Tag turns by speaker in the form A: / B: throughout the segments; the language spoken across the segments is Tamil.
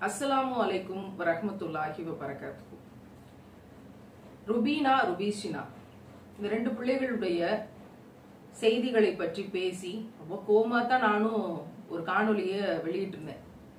A: அஸ்ஸலாமு அலைக்கும் வரஹ்மத்துல்லாஹி வபரகாத்துஹு ருபீனா ருபீஷினா இந்த ரெண்டு பிள்ளைகளுடைய செய்திகளை பற்றி பேசி ரொம்ப கோமா தான் நானும் ஒரு காணொளிய வெளியிட்டிருந்தேன்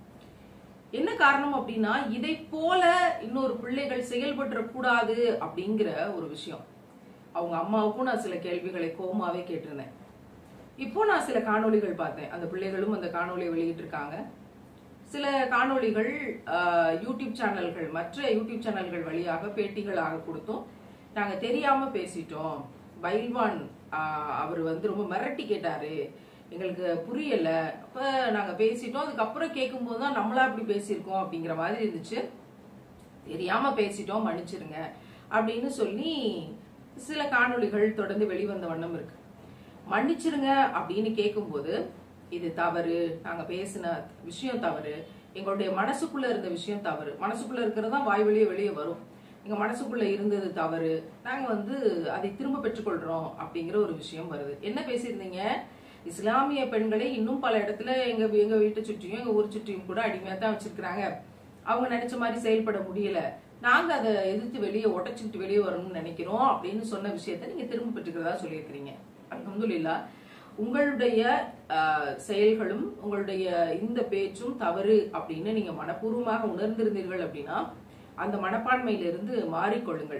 A: என்ன காரணம் அப்படின்னா இதை போல இன்னொரு பிள்ளைகள் செயல்பட்டுறக்கூடாது அப்படிங்கிற ஒரு விஷயம் அவங்க அம்மாவுக்கும் நான் சில கேள்விகளை கோமாவே கேட்டிருந்தேன் இப்போ நான் சில காணொளிகள் பார்த்தேன் அந்த பிள்ளைகளும் அந்த காணொளியை வெளியிட்டிருக்காங்க சில காணொளிகள் ஆஹ், யூடியூப் சேனல்கள் மற்ற யூடியூப் சேனல்கள் வழியாக பேட்டிகளாக கொடுத்தோம் நாங்க தெரியாம பேசிட்டோம் பைல்வான் அவர் வந்து ரொம்ப மிரட்டி கேட்டாரு எங்களுக்கு புரியல அப்ப நாங்க பேசிட்டோம் அதுக்கப்புறம் கேட்கும்போது தான் நம்மளா அப்படி பேசியிருக்கோம் அப்படிங்கிற மாதிரி இருந்துச்சு தெரியாம பேசிட்டோம் மன்னிச்சிருங்க அப்படின்னு சொல்லி சில காணொளிகள் தொடர்ந்து வெளிவந்த வண்ணம் இருக்கு மன்னிச்சிருங்க அப்படின்னு கேட்கும்போது இது தவறு நாங்க பேசின விஷயம் தவறு எங்களுடைய மனசுக்குள்ள இருந்த விஷயம் தவறு மனசுக்குள்ள இருக்கிறது தான் வாய் வழியே வெளியே வரும் எங்க மனசுக்குள்ள இருந்தது தவறு நாங்க வந்து அதை திரும்ப பெற்றுக்கொள்றோம் அப்படிங்கிற ஒரு விஷயம் வருது என்ன பேசியிருந்தீங்க இஸ்லாமிய பெண்களை இன்னும் பல இடத்துல எங்க எங்க வீட்டை சுற்றியும் எங்க ஊர் சுற்றியும் கூட அடிமையா தான் வச்சிருக்கிறாங்க அவங்க நினைச்ச மாதிரி செயல்பட முடியல நாங்க அதை எதிர்த்து வெளியே உடைச்சிட்டு வெளியே வரணும்னு நினைக்கிறோம் அப்படின்னு சொன்ன விஷயத்த நீங்க திரும்ப பெற்றுக்கிறதா சொல்லியிருக்கிறீங்க அல்ஹம்துலில்லாஹ் உங்களுடைய ஆஹ், செயல்களும் உங்களுடைய இந்த பேச்சும் தவறு அப்படின்னு நீங்க மனப்பூர்வமாக உணர்ந்திருந்தீர்கள் அப்படின்னா அந்த மனப்பான்மையிலிருந்து மாறிக்கொள்ளுங்கள்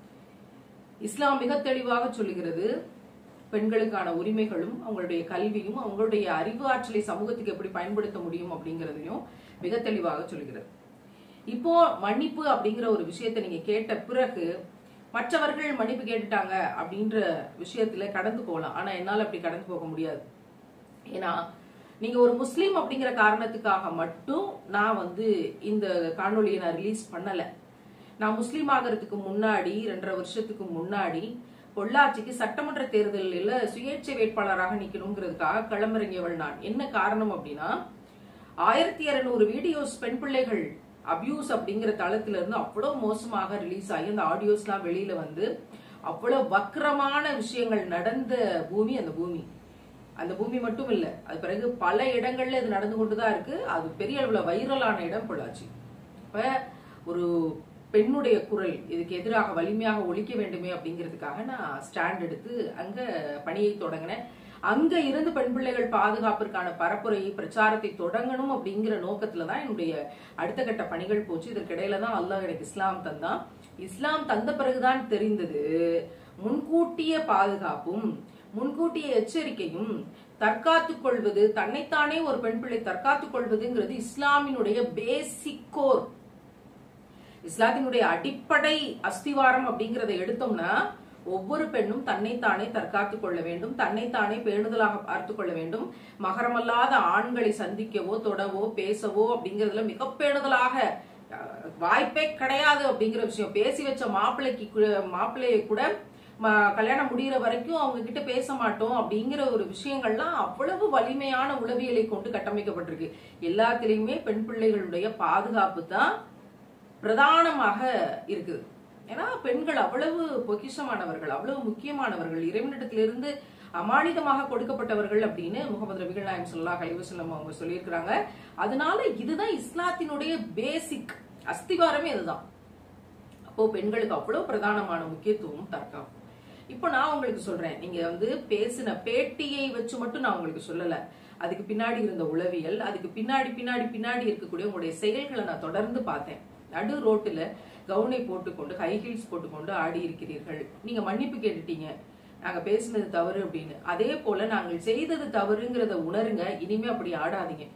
A: இஸ்லாம் மிக தெளிவாக சொல்லுகிறது பெண்களுக்கான உரிமைகளும் அவங்களுடைய கல்வியும் அவங்களுடைய அறிவு ஆற்றலை சமூகத்துக்கு எப்படி பயன்படுத்த முடியும் அப்படிங்கறதையும் மிக தெளிவாக சொல்லுகிறது இப்போ மன்னிப்பு அப்படிங்கிற ஒரு விஷயத்தை நீங்க கேட்ட பிறகு மற்றவர்கள் மன்னிப்பு கேட்டுட்டாங்க அப்படின்ற விஷயத்துல கடந்து போகலாம் ஆனா என்னால அப்படி கடந்து போக முடியாது ஏன்னா நீங்க ஒரு முஸ்லீம் அப்படிங்கிற காரணத்துக்காக மட்டும் நான் வந்து இந்த காணொளியை நான் ரிலீஸ் பண்ணல நான் முஸ்லீம் ஆகிறதுக்கு முன்னாடி ரெண்டரை வருஷத்துக்கு முன்னாடி பொள்ளாச்சிக்கு சட்டமன்ற தேர்தலில் சுயேட்சை வேட்பாளராக நிக்கணுங்கிறதுக்காக களமிறங்கியவள் நான் என்ன காரணம் அப்படின்னா ஆயிரத்தி இருநூறு வீடியோஸ் பெண் பிள்ளைகள் அபியூஸ் அப்படிங்கிற தளத்துல இருந்து அவ்வளவு மோசமாக ரிலீஸ் ஆகி அந்த ஆடியோஸ்லாம் வெளியில வந்து அவ்வளவு வக்கரமான விஷயங்கள் நடந்த பூமி அந்த பூமி அந்த பூமி மட்டும் இல்ல அது பிறகு பல இடங்கள்ல இது நடந்து கொண்டுதான் இருக்கு அது பெரிய அளவுல வைரலான இடம் பொள்ளாச்சி இப்ப ஒரு பெண்ணுடைய குரல் இதுக்கு எதிராக வலிமையாக ஒழிக்க வேண்டுமே அப்படிங்கிறதுக்காக நான் ஸ்டாண்ட் எடுத்து அங்க பணியை தொடங்கினேன் அங்க இருந்து பெண் பிள்ளைகள் பாதுகாப்பிற்கான பரப்புரையை பிரச்சாரத்தை தொடங்கணும் அப்படிங்கிற நோக்கத்துல தான் என்னுடைய அடுத்த கட்ட பணிகள் போச்சு இதற்கிடையில தான் அல்லாஹ் எனக்கு இஸ்லாம் தந்தான் இஸ்லாம் தந்த பிறகுதான் தெரிந்தது முன்கூட்டிய பாதுகாப்பும் முன்கூட்டிய எச்சரிக்கையும் தற்காத்துக் கொள்வது தன்னைத்தானே ஒரு பெண் பிள்ளை தற்காத்துக் கொள்வதுங்கிறது இஸ்லாமினுடைய பேசிக் கோர் இஸ்லாத்தினுடைய அடிப்படை அஸ்திவாரம் அப்படிங்கறத எடுத்தோம்னா ஒவ்வொரு பெண்ணும் தன்னைத்தானே தற்காத்துக் கொள்ள வேண்டும் தன்னைத்தானே பேணுதலாக பார்த்துக் கொள்ள வேண்டும் மகரமல்லாத ஆண்களை சந்திக்கவோ தொடவோ பேசவோ அப்படிங்கறதுல மிக பேணுதலாக அஹ், வாய்ப்பே கிடையாது அப்படிங்கிற விஷயம் பேசி வச்ச மாப்பிள்ளைக்கு கூட- மாப்பிள்ளையை கூட ம- கல்யாணம் முடியிற வரைக்கும் அவங்க கிட்ட பேச மாட்டோம் அப்படிங்கிற ஒரு விஷயங்கள்லாம் அவ்வளவு வலிமையான உளவியலை கொண்டு கட்டமைக்கப்பட்டிருக்கு எல்லாத்திலையுமே பெண் பிள்ளைகளுடைய பாதுகாப்பு தான் பிரதானமாக இருக்குது ஏன்னா பெண்கள் அவ்வளவு பொக்கிஷமானவர்கள் அவ்வளவு முக்கியமானவர்கள் இறைவனிடத்திலிருந்து அமானிதமாக கொடுக்கப்பட்டவர்கள் அப்படின்னு முகமது ரபிகள் நாயம் சொல்லா கலிவசல்லம் அவங்க சொல்லியிருக்கிறாங்க அதனால இதுதான் இஸ்லாத்தினுடைய பேசிக் அஸ்திவாரமே இதுதான் அப்போ பெண்களுக்கு அவ்வளவு பிரதானமான முக்கியத்துவம் தற்காப்பு இப்போ நான் உங்களுக்கு சொல்றேன் நீங்க வந்து பேசின பேட்டியை வச்சு மட்டும் நான் உங்களுக்கு சொல்லல அதுக்கு பின்னாடி இருந்த உளவியல் அதுக்கு பின்னாடி பின்னாடி பின்னாடி இருக்கக்கூடிய உங்களுடைய செயல்களை நான் தொடர்ந்து பார்த்தேன் நடு ரோட்டுல கவுனை போட்டுக்கொண்டு ஹை ஹீல்ஸ் போட்டுக்கொண்டு ஆடி இருக்கிறீர்கள் நீங்க மன்னிப்பு கேட்டுட்டீங்க நாங்க பேசினது தவறு அப்படின்னு அதே போல நாங்கள் செய்தது தவறுங்கிறத உணருங்க இனிமே அப்படி ஆடாதீங்க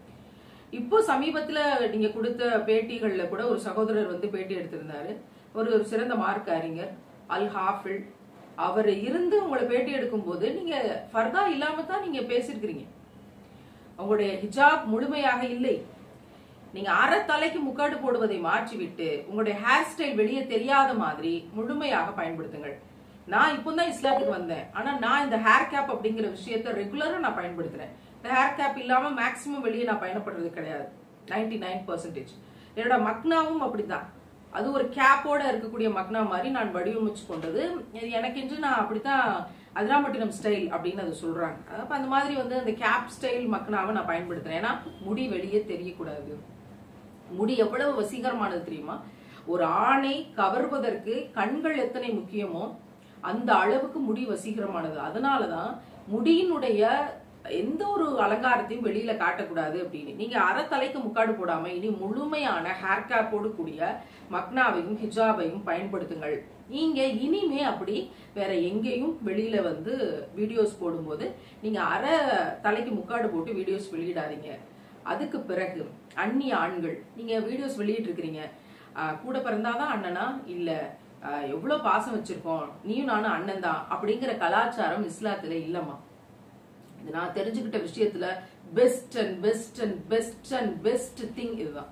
A: இப்போ சமீபத்துல நீங்க கொடுத்த பேட்டிகள்ல கூட ஒரு சகோதரர் வந்து பேட்டி எடுத்திருந்தாரு ஒரு ஒரு சிறந்த மார்க் அறிஞர் அல் ஹாஃபில் அவர் இருந்து உங்களை பேட்டி எடுக்கும்போது நீங்க ஃபர்தா இல்லாம தான் நீங்க பேசியிருக்கிறீங்க உங்களுடைய ஹிஜாப் முழுமையாக இல்லை நீங்க அரை தலைக்கு முக்காடு போடுவதை மாற்றிவிட்டு உங்களுடைய ஹேர் ஸ்டைல் வெளியே தெரியாத மாதிரி முழுமையாக பயன்படுத்துங்கள் நான் இப்போ தான் இஸ்லாத்துக்கு வந்தேன் ஆனா நான் இந்த ஹேர் கேப் அப்படிங்கிற விஷயத்த ரெகுலரா நான் பயன்படுத்துறேன் இந்த ஹேர் கேப் இல்லாம மேக்சிமம் வெளியே நான் பயணப்படுறது கிடையாது 99% நைன் பர்சன்டேஜ் என்னோட மக்னாவும் அப்படிதான் அது ஒரு கேப்போட இருக்கக்கூடிய மக்னா மாதிரி நான் வடிவமைச்சு கொண்டது இது எனக்கென்று நான் அப்படித்தான் அதிராம்பட்டினம் ஸ்டைல் அப்படின்னு அது சொல்றாங்க அப்ப அந்த மாதிரி வந்து அந்த கேப் ஸ்டைல் மக்னாவை நான் பயன்படுத்துறேன் ஏன்னா முடி வெளியே தெரியக்கூடாது முடி எவ்வளவு வசீகரமானது தெரியுமா ஒரு ஆணை கவர்வதற்கு கண்கள் எத்தனை முக்கியமோ அந்த அளவுக்கு முடி வசீகரமானது அதனாலதான் முடியினுடைய எந்த ஒரு அலங்காரத்தையும் வெளியில காட்டக்கூடாது அப்படின்னு நீங்க அறத்தலைக்கு முக்காடு போடாம இனி முழுமையான ஹேர் கேப்போடு கூடிய மக்னாவையும் ஹிஜாபையும் பயன்படுத்துங்கள் நீங்க இனிமே அப்படி வேற எங்கேயும் வெளியில வந்து வீடியோஸ் போடும்போது நீங்க அரை தலைக்கு முக்காடு போட்டு வீடியோஸ் வெளியிடாதீங்க அதுக்கு பிறகு அந்நிய ஆண்கள் நீங்க வீடியோஸ் வெளியிட்டு இருக்கிறீங்க ஆஹ் கூட பிறந்தாதான் அண்ணனா இல்ல ஆஹ் எவ்வளவு பாசம் வச்சிருக்கோம் நீயும் நானும் அண்ணன் தான் அப்படிங்கிற கலாச்சாரம் இஸ்லாத்துல இல்லம்மா இது நான் தெரிஞ்சுக்கிட்ட விஷயத்துல best and best and best and best thing இதுதான்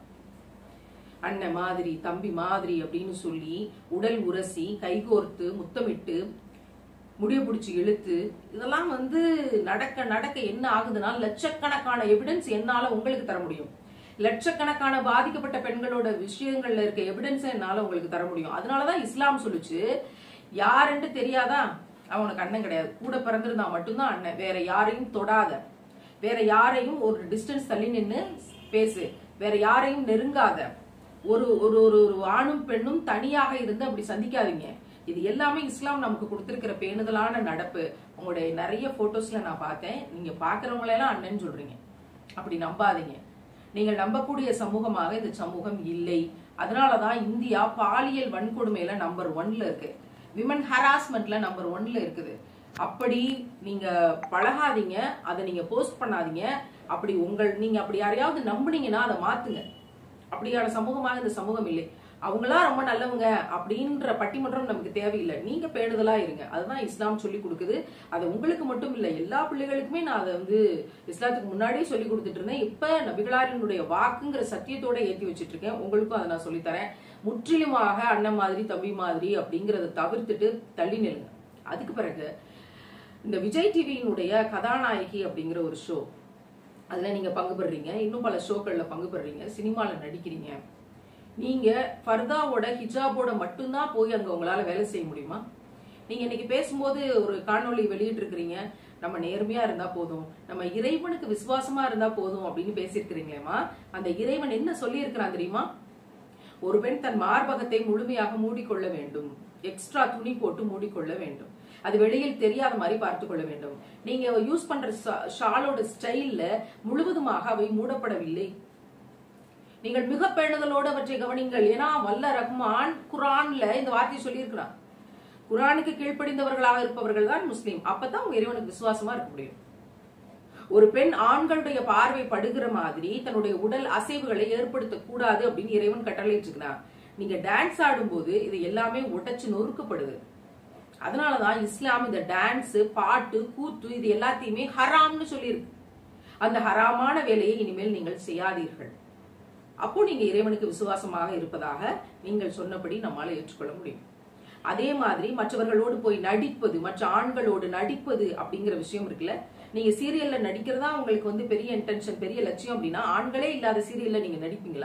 A: அண்ணன் மாதிரி தம்பி மாதிரி அப்படின்னு சொல்லி உடல் உரசி கைகோர்த்து முத்தமிட்டு முடிய பிடிச்சி இழுத்து இதெல்லாம் வந்து நடக்க நடக்க என்ன ஆகுதுன்னா லட்சக்கணக்கான எவிடன்ஸ் என்னால உங்களுக்கு தர முடியும் லட்சக்கணக்கான பாதிக்கப்பட்ட பெண்களோட விஷயங்கள்ல இருக்க எவிடன்ஸ் என்னால உங்களுக்கு தர முடியும் அதனாலதான் இஸ்லாம் சொல்லுச்சு யாருன்னு தெரியாதா அவனுக்கு அண்ணன் கிடையாது கூட பிறந்திருந்தா மட்டும்தான் அண்ணன் வேற யாரையும் தொடாத வேற யாரையும் ஒரு டிஸ்டன்ஸ் தள்ளி நின்னு பேசு வேற யாரையும் நெருங்காத ஒரு ஒரு ஒரு ஒரு ஆணும் பெண்ணும் தனியாக இருந்து அப்படி சந்திக்காதீங்க இது எல்லாமே இஸ்லாம் நமக்கு கொடுத்திருக்கிற பேணுதலான நடப்பு உங்களுடைய நிறைய போட்டோஸ்ல நான் பார்த்தேன் நீங்க பாக்குறவங்கள எல்லாம் அண்ணன் சொல்றீங்க அப்படி நம்பாதீங்க நீங்கள் நம்பக்கூடிய சமூகமாக இந்த சமூகம் இல்லை அதனாலதான் இந்தியா பாலியல் வன்கொடுமையில நம்பர் ஒன்ல இருக்கு விமன் ஹராஸ்மெண்ட்ல நம்பர் ஒன்ல இருக்குது அப்படி நீங்க பழகாதீங்க அதை நீங்க போஸ்ட் பண்ணாதீங்க அப்படி உங்கள் நீங்க அப்படி யாரையாவது நம்புனீங்கன்னா அதை மாத்துங்க அப்படியான சமூகமாக இந்த சமூகம் இல்லை அவங்களா ரொம்ப நல்லவங்க அப்படின்ற பட்டிமன்றம் நமக்கு தேவையில்லை நீங்க பேணுதலா இருங்க அதுதான் இஸ்லாம் சொல்லி கொடுக்குது அது உங்களுக்கு மட்டும் இல்லை எல்லா பிள்ளைகளுக்குமே நான் அதை வந்து இஸ்லாத்துக்கு முன்னாடியே சொல்லி கொடுத்துட்டு இருந்தேன் இப்ப நபிகளாரினுடைய வாக்குங்கிற சத்தியத்தோட ஏற்றி வச்சிட்டு இருக்கேன் உங்களுக்கும் அதை நான் சொல்லித்தரேன் முற்றிலுமாக அண்ணன் மாதிரி தம்பி மாதிரி அப்படிங்கறத தவிர்த்துட்டு தள்ளி நில்லுங்க அதுக்கு பிறகு இந்த விஜய் டிவியினுடைய கதாநாயகி அப்படிங்கிற ஒரு ஷோ அதுல நீங்க பங்கு பெறுறீங்க இன்னும் பல ஷோக்கள்ல பங்கு பெறுறீங்க சினிமால நடிக்கிறீங்க நீங்க ஃபர்தாவோட ஹிஜாபோட மட்டும்தான் போய் அங்க உங்களால வேலை செய்ய முடியுமா நீங்க இன்னைக்கு பேசும்போது ஒரு காணொளி வெளியிட்டு இருக்கிறீங்க நம்ம நேர்மையா இருந்தா போதும் நம்ம இறைவனுக்கு விசுவாசமா இருந்தா போதும் அப்படின்னு பேசியிருக்கிறீங்களேமா அந்த இறைவன் என்ன சொல்லி இருக்கிறான் தெரியுமா ஒரு பெண் தன் மார்பகத்தை முழுமையாக மூடிக்கொள்ள வேண்டும் எக்ஸ்ட்ரா துணி போட்டு மூடிக்கொள்ள வேண்டும் அது வெளியில் தெரியாத மாதிரி பார்த்து கொள்ள வேண்டும் நீங்க யூஸ் பண்ற ஷாலோட ஸ்டைல்ல முழுவதுமாக அவை மூடப்படவில்லை நீங்கள் மிக பேணுதலோடு அவற்றை கவனிங்கள் ஏன்னா வல்ல ரஹ்மான் குரான்ல இந்த வார்த்தையை சொல்லியிருக்கிறான் குரானுக்கு கீழ்ப்படிந்தவர்களாக இருப்பவர்கள் தான் முஸ்லீம் அப்பதான் உங்க இறைவனுக்கு விசுவாசமா இருக்க முடியும் ஒரு பெண் ஆண்களுடைய பார்வை படுகிற மாதிரி தன்னுடைய உடல் அசைவுகளை ஏற்படுத்த கூடாது அப்படின்னு இறைவன் கட்டளையிட்டு இருக்கிறான் நீங்க டான்ஸ் ஆடும்போது இது எல்லாமே உடைச்சு நொறுக்கப்படுது அதனாலதான் இஸ்லாம் இந்த டான்ஸ் பாட்டு கூத்து இது எல்லாத்தையுமே ஹராம்னு சொல்லியிருக்கு அந்த ஹராமான வேலையை இனிமேல் நீங்கள் செய்யாதீர்கள் அப்போ நீங்க இறைவனுக்கு விசுவாசமாக இருப்பதாக நீங்கள் சொன்னபடி நம்மால ஏற்றுக்கொள்ள முடியும் அதே மாதிரி மற்றவர்களோடு போய் நடிப்பது மற்ற ஆண்களோடு நடிப்பது அப்படிங்கிற விஷயம் இருக்குல்ல நீங்க சீரியல்ல நடிக்கிறதா உங்களுக்கு வந்து பெரிய இன்டென்ஷன் பெரிய லட்சியம் அப்படின்னா ஆண்களே இல்லாத சீரியல்ல நீங்க நடிப்பீங்களா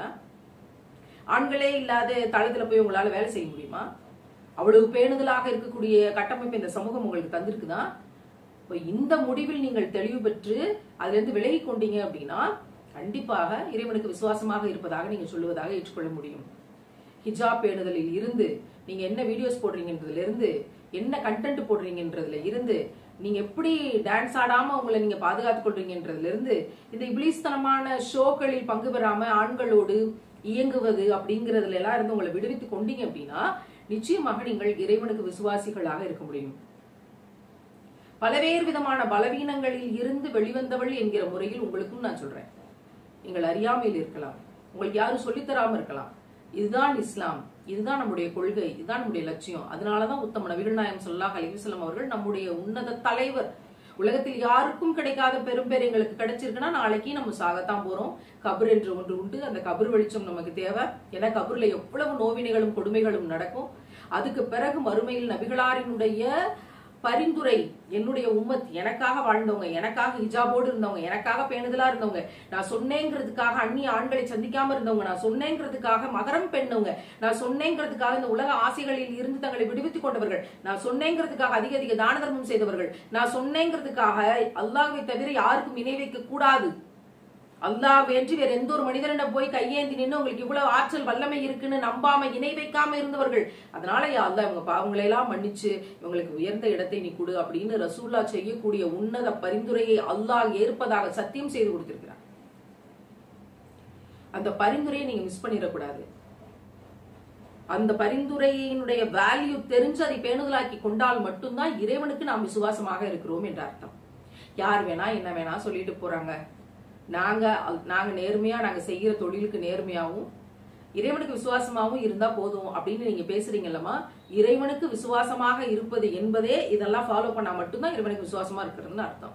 A: ஆண்களே இல்லாத தளத்துல போய் உங்களால வேலை செய்ய முடியுமா அவ்வளவு பேணுதலாக இருக்கக்கூடிய கட்டமைப்பு இந்த சமூகம் உங்களுக்கு தந்திருக்குதா இப்போ இந்த முடிவில் நீங்கள் தெளிவு பெற்று அதுல இருந்து விலகி கொண்டீங்க அப்படின்னா கண்டிப்பாக இறைவனுக்கு விசுவாசமாக இருப்பதாக நீங்க சொல்லுவதாக ஏற்றுக்கொள்ள முடியும் ஹிஜாப் பேணுதலில் இருந்து நீங்க என்ன வீடியோஸ் போடுறீங்கன்றதுல இருந்து என்ன கண்டென்ட் போடுறீங்கன்றதுல இருந்து நீங்க எப்படி டான்ஸ் ஆடாம உங்களை நீங்க பாதுகாத்துக் கொள்றீங்கன்றதுல இருந்து இந்த இபிலிஸ்தனமான ஷோக்களில் பங்கு பெறாம ஆண்களோடு இயங்குவது அப்படிங்கறதுல எல்லாம் இருந்து உங்களை விடுவித்துக் கொண்டீங்க அப்படின்னா நிச்சயமாக நீங்கள் இறைவனுக்கு விசுவாசிகளாக இருக்க முடியும் பலவேறு விதமான பலவீனங்களில் இருந்து வெளிவந்தவள் என்கிற முறையில் உங்களுக்கும் நான் சொல்றேன் நீங்கள் அறியாமையில் இருக்கலாம் உங்களுக்கு யாரும் சொல்லித்தராம இருக்கலாம் இதுதான் இஸ்லாம் இதுதான் நம்முடைய கொள்கை இதுதான் நம்முடைய லட்சியம் அதனாலதான் உத்தம நபிகள் நாயம் சொல்லாஹ் அலிவசலம் அவர்கள் நம்முடைய உன்னத தலைவர் உலகத்தில் யாருக்கும் கிடைக்காத பெரும்பேர் எங்களுக்கு கிடைச்சிருக்குன்னா நாளைக்கு நம்ம சாகத்தான் போறோம் கபர் என்று ஒன்று உண்டு அந்த கபர் வெளிச்சம் நமக்கு தேவை ஏன்னா கபர்ல எவ்வளவு நோவினைகளும் கொடுமைகளும் நடக்கும் அதுக்கு பிறகு மறுமையில் நபிகளாரினுடைய பரிந்துரை என்னுடைய உம்மத் எனக்காக வாழ்ந்தவங்க எனக்காக ஹிஜாபோடு இருந்தவங்க எனக்காக பேணுதலா இருந்தவங்க நான் சொன்னேங்கிறதுக்காக அந்நிய ஆண்களை சந்திக்காம இருந்தவங்க நான் சொன்னேங்கிறதுக்காக மகரம் பெண்ணவங்க நான் சொன்னேங்கிறதுக்காக இந்த உலக ஆசைகளில் இருந்து தங்களை விடுவித்துக் கொண்டவர்கள் நான் சொன்னேங்கிறதுக்காக அதிக அதிக தான தர்மம் செய்தவர்கள் நான் சொன்னேங்கிறதுக்காக அல்லாஹ்வை தவிர யாருக்கும் இணை வைக்க கூடாது அல்லாஹ் வேண்டி வேற எந்த ஒரு மனிதனிடம் போய் கையேந்தி நின்று உங்களுக்கு இவ்வளவு ஆற்றல் வல்லமை இருக்குன்னு நம்பாம இணை வைக்காம இருந்தவர்கள் அதனால யா அல்லாஹ் இவங்க பாவங்களை எல்லாம் மன்னிச்சு இவங்களுக்கு உயர்ந்த இடத்தை நீ கொடு அப்படின்னு ரசூல்லா செய்யக்கூடிய உன்னத பரிந்துரையை அல்லாஹ் ஏற்பதாக சத்தியம் செய்து கொடுத்திருக்கிறார் அந்த பரிந்துரையை நீங்க மிஸ் பண்ணிடக்கூடாது அந்த பரிந்துரையினுடைய வேல்யூ தெரிஞ்சு அதை பேணுதலாக்கி கொண்டால் மட்டும்தான் இறைவனுக்கு நாம் விசுவாசமாக இருக்கிறோம் என்ற அர்த்தம் யார் வேணா என்ன வேணா சொல்லிட்டு போறாங்க நாங்க நாங்க நேர்மையா நாங்க செய்யற தொழிலுக்கு நேர்மையாவும் இறைவனுக்கு விசுவாசமாவும் இருந்தா போதும் அப்படின்னு நீங்க பேசுறீங்கல்லமா இறைவனுக்கு விசுவாசமாக இருப்பது என்பதே இதெல்லாம் ஃபாலோ பண்ணா மட்டும்தான் இறைவனுக்கு விசுவாசமா இருக்கிறதுன்னு அர்த்தம்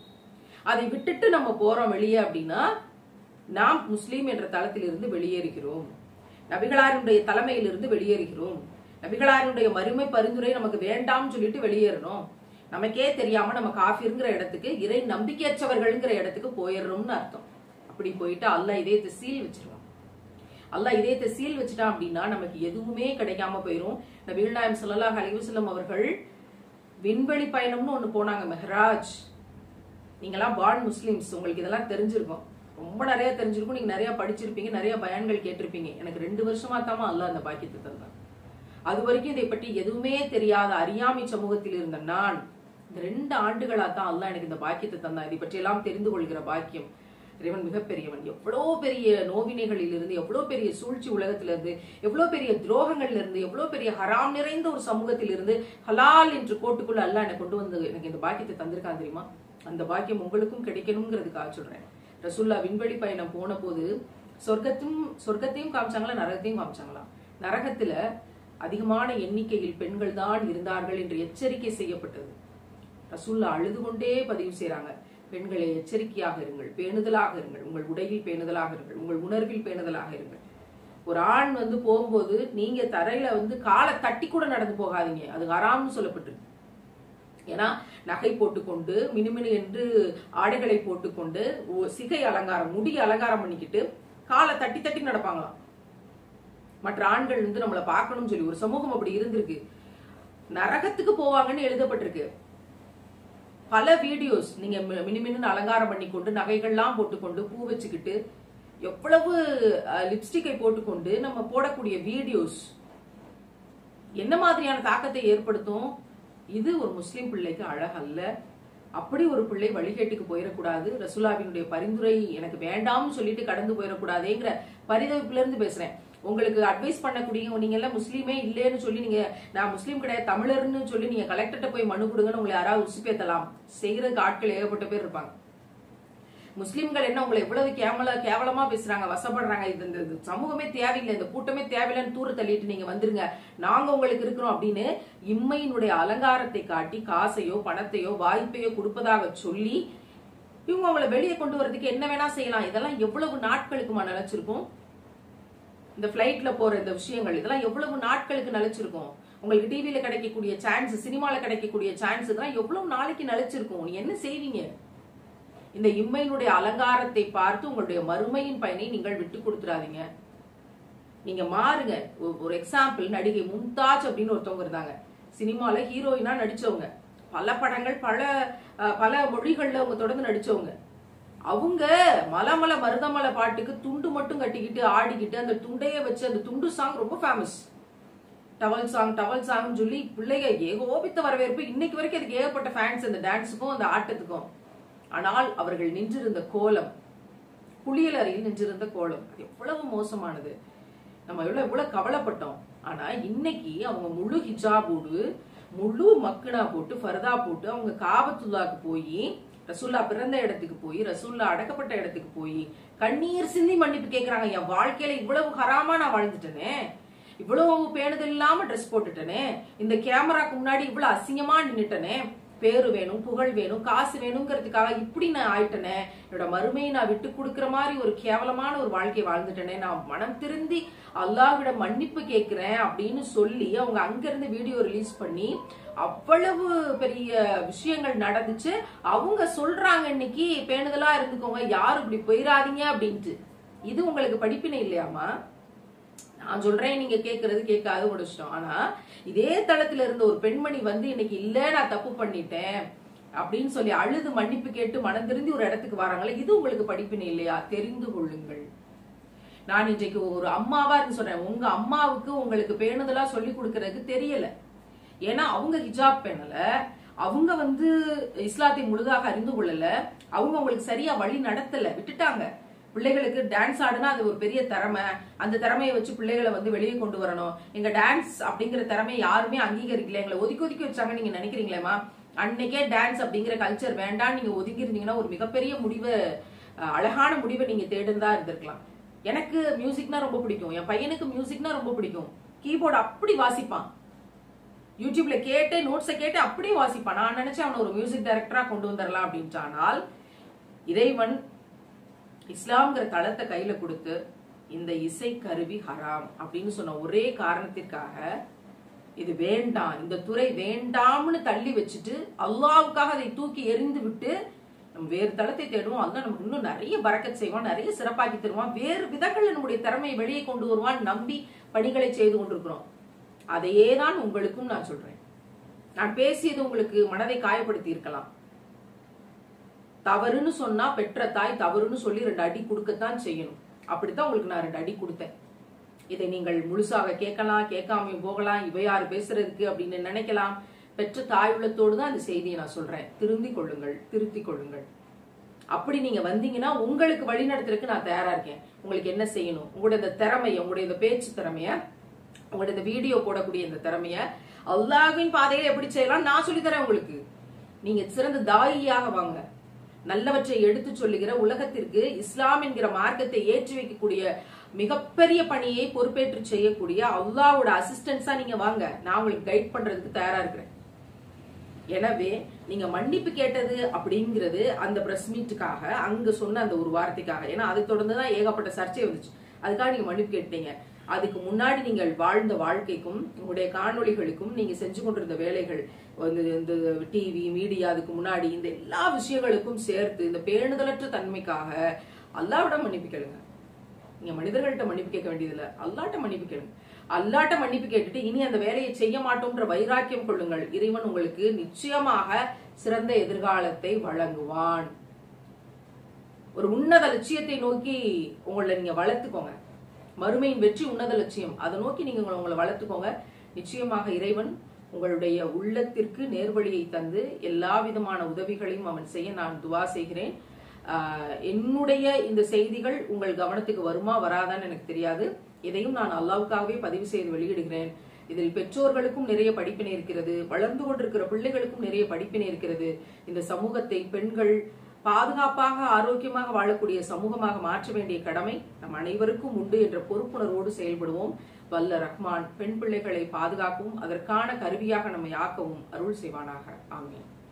A: அதை விட்டுட்டு நம்ம போறோம் வெளியே அப்படின்னா நாம் முஸ்லீம் என்ற தளத்திலிருந்து வெளியேறுகிறோம் நபிகளாருடைய தலைமையிலிருந்து வெளியேறுகிறோம் நபிகளாருடைய மறுமை பரிந்துரை நமக்கு வேண்டாம்னு சொல்லிட்டு வெளியேறணும் நமக்கே தெரியாம நம்ம காஃபிருங்கிற இடத்துக்கு இறை நம்பிக்கையற்றவர்கள்ங்கிற இடத்துக்கு போயிடுறோம்னு அர்த்தம் அப்படி போயிட்டு அல்லாஹ் இதயத்தை சீல் வச்சிருவான் அல்லாஹ் இதயத்தை சீல் வச்சுட்டான் அப்படின்னா நமக்கு எதுவுமே கிடைக்காம போயிரும் நபிகள் நாயம் ஸல்லல்லாஹு அலைஹி வஸல்லம் அவர்கள் விண்வெளி பயணம்னு ஒண்ணு போனாங்க மெஹராஜ் நீங்கெல்லாம் பார்ன் முஸ்லிம்ஸ் உங்களுக்கு இதெல்லாம் தெரிஞ்சிருக்கும் ரொம்ப நிறைய தெரிஞ்சிருக்கும் நீங்க நிறைய படிச்சிருப்பீங்க நிறைய பயான்கள் கேட்டிருப்பீங்க எனக்கு ரெண்டு வருஷமா தாமா அல்லாஹ் அந்த பாக்கியத்தை தந்தான் அது வரைக்கும் இதை பற்றி எதுவுமே தெரியாத அறியாமை சமூகத்தில் இருந்த நான் இந்த ரெண்டு ஆண்டுகளா தான் அல்லாஹ் எனக்கு இந்த பாக்கியத்தை தந்தான் இதை பற்றி எல்லாம் தெரிந்து கொள்கிற பாக்கியம் இறைவன் மிகப்பெரியவன் எவ்வளோ பெரிய நோவினைகளில் இருந்து எவ்வளோ பெரிய சூழ்ச்சி உலகத்துல இருந்து எவ்வளோ பெரிய துரோகங்கள்ல இருந்து எவ்வளோ பெரிய ஹராம் நிறைந்த ஒரு சமூகத்தில் இருந்து ஹலால் என்று கோட்டுக்குள்ள அல்லாஹ் என்னை கொண்டு வந்து எனக்கு இந்த பாக்கியத்தை தந்திருக்கான் தெரியுமா அந்த பாக்கியம் உங்களுக்கும் கிடைக்கணுங்கிறதுக்காக சொல்றேன் ரசுல்லா விண்வெளி பயணம் போன போது சொர்க்கத்தையும் சொர்க்கத்தையும் காமிச்சாங்களா நரகத்தையும் காமிச்சாங்களா நரகத்துல அதிகமான எண்ணிக்கையில் பெண்கள் தான் இருந்தார்கள் என்று எச்சரிக்கை செய்யப்பட்டது ரசூல்லா அழுது கொண்டே பதிவு செய்றாங்க பெண்களை எச்சரிக்கையாக இருங்கள் பேணுதலாக இருங்கள் உங்கள் உடையில் பேணுதலாக இருங்கள் உங்கள் உணர்வில் பேணுதலாக இருங்கள் ஒரு ஆண் வந்து போகும்போது நீங்க தரையில வந்து காலை தட்டி கூட நடந்து போகாதீங்க அது ஹராம்னு சொல்லப்பட்டிருக்கு ஏன்னா நகை போட்டுக்கொண்டு மினுமினு என்று ஆடைகளை போட்டுக்கொண்டு ஒ- சிகை அலங்காரம் முடி அலங்காரம் பண்ணிக்கிட்டு காலை தட்டி தட்டி நடப்பாங்களாம் மற்ற ஆண்கள் வந்து நம்மளை பார்க்கணும்னு சொல்லி ஒரு சமூகம் அப்படி இருந்திருக்கு நரகத்துக்கு போவாங்கன்னு எழுதப்பட்டிருக்கு பல வீடியோஸ் நீங்க மி- மினுமினுன்னு அலங்காரம் பண்ணிக்கொண்டு நகைகள்லாம் போட்டுக்கொண்டு பூ வச்சுக்கிட்டு எவ்வளவு லிப்ஸ்டிக்கை போட்டுக்கொண்டு நம்ம போடக்கூடிய வீடியோஸ் என்ன மாதிரியான தாக்கத்தை ஏற்படுத்தும் இது ஒரு முஸ்லிம் பிள்ளைக்கு அழகல்ல அப்படி ஒரு பிள்ளை வழிகேட்டுக்கு போயிடக்கூடாது ரசூலாவினுடைய பரிந்துரை எனக்கு வேண்டாம்னு சொல்லிட்டு கடந்து போயிடக்கூடாதேங்கிற பரிதவிப்புல இருந்து பேசுறேன் உங்களுக்கு அட்வைஸ் பண்ணக்கூடிய நீங்க எல்லாம் முஸ்லீமே இல்லைன்னு சொல்லி நீங்க நான் முஸ்லீம் கிடையாது தமிழர்னு சொல்லி நீங்க கலெக்டர்கிட்ட போய் மனு கொடுங்கன்னு உங்களை யாராவது உசுப்பேத்தலாம் செய்யறதுக்கு ஆட்கள் ஏகப்பட்ட பேர் இருப்பாங்க முஸ்லிம்கள் என்ன உங்களை எவ்வளவு கேவல கேவலமா பேசுறாங்க வசப்படுறாங்க இது இந்த இது சமூகமே தேவையில்லை இந்த கூட்டமே தேவையில்லைன்னு தூர தள்ளிட்டு நீங்க வந்துருங்க நாங்க உங்களுக்கு இருக்கிறோம் அப்படின்னு இம்மையினுடைய அலங்காரத்தை காட்டி காசையோ பணத்தையோ வாய்ப்பையோ கொடுப்பதாக சொல்லி இவங்க அவங்களை வெளியே கொண்டு வரதுக்கு என்ன வேணா செய்யலாம் இதெல்லாம் எவ்வளவு நாட்களுக்குமா நிலைச்சிருக்கும் இந்த ஃபிளைட்ல போற இந்த விஷயங்கள் இதெல்லாம் எவ்வளவு நாட்களுக்கு நிலைச்சிருக்கும் உங்களுக்கு டிவில கிடைக்கக்கூடிய சான்ஸ் சினிமால கிடைக்கக்கூடிய சான்ஸ் இதெல்லாம் எவ்வளவு நாளைக்கு நிலைச்சிருக்கும் நீங்க என்ன செய்வீங்க இந்த இம்மையினுடைய அலங்காரத்தை பார்த்து உங்களுடைய மறுமையின் பயனை நீங்கள் விட்டு கொடுத்துறாதீங்க நீங்க மாறுங்க ஒ- ஒரு எக்ஸாம்பிள் நடிகை மும்தாஜ் அப்படின்னு ஒருத்தவங்க இருந்தாங்க சினிமால ஹீரோயினா நடிச்சவங்க பல படங்கள் பல அஹ், பல மொழிகள்ல அவங்க தொடர்ந்து நடிச்சவங்க அவங்க மலமல மருதமலை பாட்டுக்கு துண்டு மட்டும் கட்டிக்கிட்டு ஆடிக்கிட்டு அந்த துண்டையே வச்சு அந்த துண்டு சாங் ரொம்ப famous towel song towel song சொல்லி பிள்ளைங்க ஏகோபித்த வரவேற்பு இன்னைக்கு வரைக்கும் அதுக்கு ஏகப்பட்ட ஃபேன்ஸ் அந்த டான்ஸுக்கும் அந்த ஆட்டத்துக்கும் ஆனால் அவர்கள் நின்றிருந்த கோலம் குளியல் அறையில் நின்றிருந்த கோலம் அது எவ்வளவு மோசமானது நம்ம எவ்வளவு எவ்வளவு கவலைப்பட்டோம் ஆனா இன்னைக்கு அவங்க முழு ஹிஜாபோடு முழு மக்குனா போட்டு ஃபர்தா போட்டு அவங்க காபத்துல்லாக்கு போய் ரசூல்லா பிறந்த இடத்துக்கு போய் ரசூல்லா அடக்கப்பட்ட இடத்துக்கு போய் கண்ணீர் சிந்தி மன்னிப்பு கேக்குறாங்க என் வாழ்க்கையில இவ்வளவு ஹராமா நான் வாழ்ந்துட்டேனே இவ்வளவு பேணுதல் இல்லாம ட்ரெஸ் போட்டுட்டேனே இந்த கேமராக்கு முன்னாடி இவ்வளவு அசிங்கமா நின்னுட்டனே பேரு வேணும் புகழ் வேணும் காசு வேணுங்கிறதுக்காக இப்படி நான் ஆயிட்டனே என்னோட மறுமையை நான் விட்டு கொடுக்கிற மாதிரி ஒரு கேவலமான ஒரு வாழ்க்கை வாழ்ந்துட்டனே நான் மனம் திருந்தி அல்லாஹ்விடம் மன்னிப்பு கேட்கிறேன் அப்படின்னு சொல்லி அவங்க அங்கிருந்து வீடியோ ரிலீஸ் பண்ணி அவ்வளவு பெரிய விஷயங்கள் நடந்துச்சு அவங்க சொல்றாங்க இன்னைக்கு பேணுதலா இருந்துக்கோங்க யாரும் இப்படி போயிடாதீங்க அப்படின்ட்டு இது உங்களுக்கு படிப்பினை இல்லையாமா நான் சொல்றேன் நீங்க கேக்குறது கேட்காத உங்க இஷ்டம் ஆனா இதே தளத்துல இருந்த ஒரு பெண்மணி வந்து இன்னைக்கு இல்ல நான் தப்பு பண்ணிட்டேன் அப்படின்னு சொல்லி அழுது மன்னிப்பு கேட்டு மனம் திருந்தி ஒரு இடத்துக்கு வராங்களே இது உங்களுக்கு படிப்பினை இல்லையா தெரிந்து கொள்ளுங்கள் நான் இன்றைக்கு ஒரு அம்மாவா இருந்து சொல்றேன் உங்க அம்மாவுக்கு உங்களுக்கு பேணுதலா சொல்லி கொடுக்கறதுக்கு தெரியல ஏன்னா அவங்க ஹிஜாப் பேணல அவங்க வந்து இஸ்லாத்தை முழுதாக அறிந்து கொள்ளல அவங்க உங்களுக்கு சரியா வழி நடத்தல விட்டுட்டாங்க பிள்ளைகளுக்கு டான்ஸ் ஆடுனா அது ஒரு பெரிய திறமை அந்த திறமையை வச்சு பிள்ளைகளை வந்து வெளியே கொண்டு வரணும் எங்க டான்ஸ் அப்படிங்கிற திறமையை யாருமே அங்கீகரிக்கல எங்களை ஒதுக்கி ஒதுக்கி வச்சாங்க நீங்க நினைக்கிறீங்களேமா அன்னைக்கே டான்ஸ் அப்படிங்கிற கல்ச்சர் வேண்டாம் நீங்க ஒதுக்கி இருந்தீங்கன்னா ஒரு மிகப்பெரிய முடிவை அஹ், அழகான முடிவை நீங்க தேடுந்தா இருந்திருக்கலாம் எனக்கு மியூசிக்னா ரொம்ப பிடிக்கும் என் பையனுக்கு மியூசிக்னா ரொம்ப பிடிக்கும் கீபோர்டு அப்படி வாசிப்பான் யூடியூப்ல கேட்டு நோட்ஸை கேட்டு அப்படியே வாசிப்பான் நான் நினைச்சேன் அவனை ஒரு மியூசிக் டைரக்டரா கொண்டு வந்துடலாம் அப்படின்ட்டானால் இறைவன் இஸ்லாம்ங்கிற தளத்தை கையில கொடுத்து இந்த இசை கருவி ஹராம் அப்படின்னு சொன்ன ஒரே காரணத்திற்காக இது வேண்டாம் இந்த துறை வேண்டாம்னு தள்ளி வச்சுட்டு அல்லாவுக்காக அதை தூக்கி எறிந்து விட்டு நம்ம வேறு தளத்தை தேடுவோம் அல்லாஹ் நமக்கு இன்னும் நிறைய பறக்கத் செய்வான் நிறைய சிறப்பாக்கி தருவான் வேறு விதங்கள்ல நம்முடைய திறமையை வெளியே கொண்டு வருவான் நம்பி பணிகளை செய்து கொண்டிருக்கிறோம் அதையே தான் உங்களுக்கும் நான் சொல்றேன் நான் பேசியது உங்களுக்கு மனதை காயப்படுத்தி இருக்கலாம் தவறுன்னு சொன்னா பெற்ற தாய் தவறுன்னு சொல்லி ரெண்டு அடி கொடுக்கத்தான் செய்யணும் அப்படித்தான் உங்களுக்கு நான் ரெண்டு அடி கொடுத்தேன் இதை நீங்கள் முழுசாக கேட்கலாம் கேட்காம போகலாம் இவ யாரு பேசுறதுக்கு அப்படின்னு நினைக்கலாம் பெற்ற தாய் உள்ளத்தோடு தான் அந்த செய்தியை நான் சொல்றேன் திருந்திக் கொள்ளுங்கள் திருத்திக் கொள்ளுங்கள் அப்படி நீங்க வந்தீங்கன்னா உங்களுக்கு வழி நடத்துறதுக்கு நான் தயாரா இருக்கேன் உங்களுக்கு என்ன செய்யணும் உங்களுடைய இந்த திறமைய உங்களுடைய இந்த பேச்சு திறமைய உங்களுடைய இந்த வீடியோ போடக்கூடிய இந்த திறமைய அல்லாஹ்வின் பாதையில எப்படி செய்யலாம் நான் சொல்லி தரேன் உங்களுக்கு நீங்க சிறந்த தாயியாக வாங்க நல்லவற்றை எடுத்து சொல்லுகிற உலகத்திற்கு இஸ்லாம் என்கிற மார்க்கத்தை ஏற்றி வைக்கக்கூடிய மிகப்பெரிய பணியை பொறுப்பேற்று செய்யக்கூடிய அல்லாவோட அசிஸ்டன்ஸா நீங்க வாங்க நான் உங்களுக்கு கைட் பண்றதுக்கு தயாரா இருக்கிறேன் எனவே நீங்க மன்னிப்பு கேட்டது அப்படிங்கிறது அந்த பிரஸ் மீட்டுக்காக அங்க சொன்ன அந்த ஒரு வார்த்தைக்காக ஏன்னா அதை தொடர்ந்து தான் ஏகப்பட்ட சர்ச்சை வந்துச்சு அதுக்காக நீங்க மன்னிப்பு கேட்டீங்க அதுக்கு முன்னாடி நீங்கள் வாழ்ந்த வாழ்க்கைக்கும் உங்களுடைய காணொளிகளுக்கும் நீங்க செஞ்சு கொண்டிருந்த வேலைகள் வந்து இந்த டிவி மீடியா அதுக்கு முன்னாடி இந்த எல்லா விஷயங்களுக்கும் சேர்த்து இந்த பேணுதலற்ற தன்மைக்காக அல்லாவிடம் மன்னிப்பு கேளுங்க நீங்க மனிதர்கள்ட்ட மன்னிப்பு கேட்க வேண்டியதில்ல அல்லாட்ட மன்னிப்பு கேளுங்க அல்லாட்ட மன்னிப்பு கேட்டுட்டு இனி அந்த வேலையை செய்ய மாட்டோம்ன்ற வைராக்கியம் கொள்ளுங்கள் இறைவன் உங்களுக்கு நிச்சயமாக சிறந்த எதிர்காலத்தை வழங்குவான் ஒரு உன்னத லட்சியத்தை நோக்கி உங்களை நீங்க வளர்த்துக்கோங்க மறுமையின் வெற்றி உன்னத லட்சியம் அதை நோக்கி நீங்க உங்களை உங்களை வளர்த்துக்கோங்க நிச்சயமாக இறைவன் உங்களுடைய உள்ளத்திற்கு நேர்வழியை தந்து எல்லா விதமான உதவிகளையும் அவன் செய்ய நான் துவா செய்கிறேன் ஆஹ் என்னுடைய இந்த செய்திகள் உங்கள் கவனத்துக்கு வருமா வராதான்னு எனக்கு தெரியாது இதையும் நான் அல்லாவுக்காகவே பதிவு செய்து வெளியிடுகிறேன் இதில் பெற்றோர்களுக்கும் நிறைய படிப்பினை இருக்கிறது வளர்ந்து கொண்டிருக்கிற பிள்ளைகளுக்கும் நிறைய படிப்பினை இருக்கிறது இந்த சமூகத்தை பெண்கள் பாதுகாப்பாக ஆரோக்கியமாக வாழக்கூடிய சமூகமாக மாற்ற வேண்டிய கடமை நம் அனைவருக்கும் உண்டு என்ற பொறுப்புணர்வோடு செயல்படுவோம் வல்ல ரஹ்மான் பெண் பிள்ளைகளை பாதுகாக்கவும் அதற்கான கருவியாக நம்மை ஆக்கவும் அருள் செய்வானாக ஆமீன்